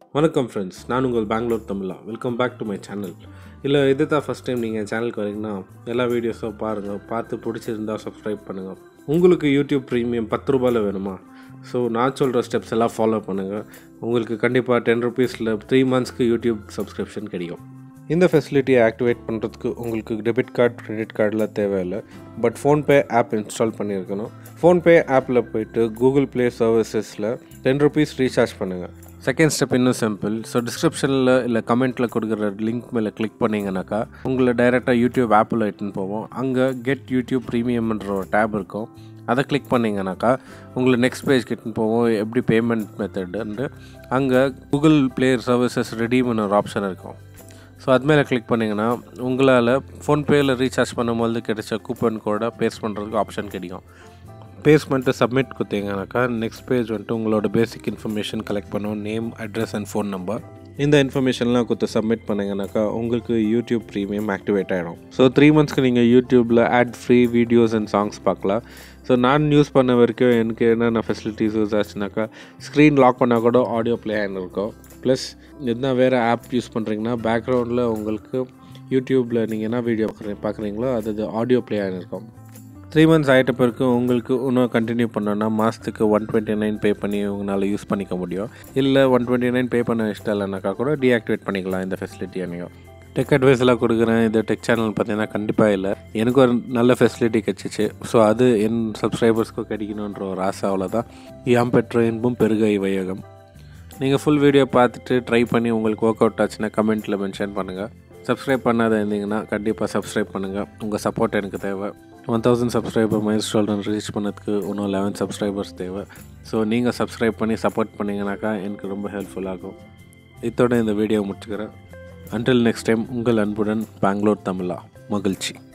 வணக்கம் ஃப்ரெண்ட்ஸ் நான் உங்கள் பெங்களூர் தமிழா welcome back to my channel இல்லை இது தான் ஃபஸ்ட் டைம் நீங்கள் சேனலுக்கு வரீங்கன்னா எல்லா வீடியோஸும் பாருங்கள் பார்த்து பிடிச்சிருந்தா சப்ஸ்கிரைப் பண்ணுங்கள் உங்களுக்கு யூடியூப் ப்ரீமியம் பத்து ரூபாயில் வேணுமா ஸோ நான் சொல்கிற ஸ்டெப்ஸ் எல்லாம் ஃபாலோ பண்ணுங்கள் உங்களுக்கு கண்டிப்பாக டென் ருபீஸில் த்ரீ மந்த்ஸ்க்கு யூடியூப் சப்ஸ்கிரிப்ஷன் கிடைக்கும் இந்த ஃபெசிலிட்டியை ஆக்டிவேட் பண்ணுறதுக்கு உங்களுக்கு டெபிட் கார்டு கிரெடிட் கார்டெலாம் தேவையில்லை பட் ஃபோன்பே ஆப் இன்ஸ்டால் பண்ணியிருக்கணும் ஃபோன்பே ஆப்பில் போயிட்டு கூகுள் ப்ளே சர்வீசஸில் டென் ருபீஸ் ரீசார்ஜ் பண்ணுங்கள் செகண்ட் ஸ்டெப் இன்னும் சிம்பிள் ஸோ டிஸ்கிரிப்ஷனில் இல்லை கமெண்ட்டில் கொடுக்குற லிங்க் மேலே கிளிக் பண்ணிங்கனாக்கா உங்களை டைரெக்டாக யூடியூப் ஆப்பில் இட்டுன்னு போவோம் அங்கே கெட் யூடியூப் ப்ரீமியம்ன்ற ஒரு டேப் இருக்கும் அதை கிளிக் பண்ணிங்கனாக்கா உங்களை நெக்ஸ்ட் பேஜ் கிட்ட போவோம் எப்படி பேமெண்ட் மெத்தடுன்ட்டு அங்கே கூகுள் ப்ளே சர்வீசஸ் ரெடீம்னு ஒரு ஆப்ஷன் இருக்கும் ஸோ அது மேலே கிளிக் பண்ணிங்கன்னா உங்களால் ஃபோன்பேயில் ரீசார்ஜ் பண்ணும்போது கிடைச்ச கூப்பன் கோடை பேஸ்ட் பண்ணுறதுக்கு ஆப்ஷன் கிடைக்கும் பேஸ்ட் பண்ணிட்டு சப்மிட் கொடுத்தீங்கன்னாக்கா நெக்ஸ்ட் பேஜ் வந்துட்டு உங்களோட பேசிக் இன்ஃபர்மேஷன் கலெக்ட் பண்ணுவோம் name address and phone number இந்த இன்ஃபர்மேஷன்லாம் கொடுத்து சப்மிட் பண்ணிங்கனாக்கா உங்களுக்கு யூடியூப் ப்ரீமியம் ஆக்டிவேட் ஆகிடும் ஸோ த்ரீ மந்த்ஸ்க்கு நீங்கள் யூடியூப்பில் ad free videos and songs பார்க்கலாம் ஸோ நான் யூஸ் பண்ண வரைக்கும் எனக்கு என்னென்ன ஃபெசிலிட்டிஸ் யூஸ் ஆச்சுனாக்கா ஸ்க்ரீன் லாக் பண்ணால் கூட ஆடியோ ப்ளே ஆகின்னு இருக்கும் ப்ளஸ் எதுனா வேறு ஆப் யூஸ் பண்ணுறீங்கன்னா பேக்ரவுண்டில் உங்களுக்கு யூடியூப்பில் நீங்கள் என்ன வீடியோ பார்க்குறீங்களோ அது ஆடியோ ப்ளே ஆகிருக்கும் த்ரீ மந்த்ஸ் ஆகிட்ட பிறகு உங்களுக்கு இன்னும் கண்டினியூ பண்ணோன்னா மாதத்துக்கு ஒன் டுவெண்ட்டி நைன் பே பண்ணி உங்களால் யூஸ் பண்ணிக்க முடியும் இல்லை ஒன் டுவெண்ட்டி நைன் பே பண்ண இஷ்டம் இல்லைனாக்கா கூட டீஆக்டிவேட் பண்ணிக்கலாம் இந்த ஃபெசிலிட்டி நீங்கள் டெக் அட்வைஸ் எல்லாம் கொடுக்குறேன் இது டெக் சேனல் பார்த்தீங்கன்னா கண்டிப்பாக இல்லை எனக்கு ஒரு நல்ல ஃபெசிலிட்டி கிடச்சிச்சு ஸோ அது என் சப்ஸ்கிரைபர்ஸ்க்கும் கிடைக்கணுன்ற ஒரு ஆசை அவ்வளோதான் யாம் பெற்ற இன்பும் பெருகை வையகம் நீங்கள் ஃபுல் வீடியோ பார்த்துட்டு ட்ரை பண்ணி உங்களுக்கு ஒர்க் அவுட் ஆச்சுன்னா கமெண்ட்டில் மென்ஷன் பண்ணுங்கள் சப்ஸ்கிரைப் பண்ணாத இருந்தீங்கன்னா கண்டிப்பாக சப்ஸ்கிரைப் பண்ணுங்கள் உங்கள் சப்போர்ட் எனக்கு தேவை one thousand subscriber milestone reach பண்ணதுக்கு இன்னும் லெவன் சப்ஸ்கிரைபர்ஸ் தேவை ஸோ நீங்கள் சப்ஸ்கிரைப் பண்ணி சப்போர்ட் பண்ணிங்கனாக்கா எனக்கு ரொம்ப ஹெல்ப்ஃபுல்லாகும் இத்தோட இந்த வீடியோ முடிச்சுக்கிறேன் அன்டில் நெக்ஸ்ட் டைம் உங்கள் அன்புடன் பெங்களூர் தமிழா மகிழ்ச்சி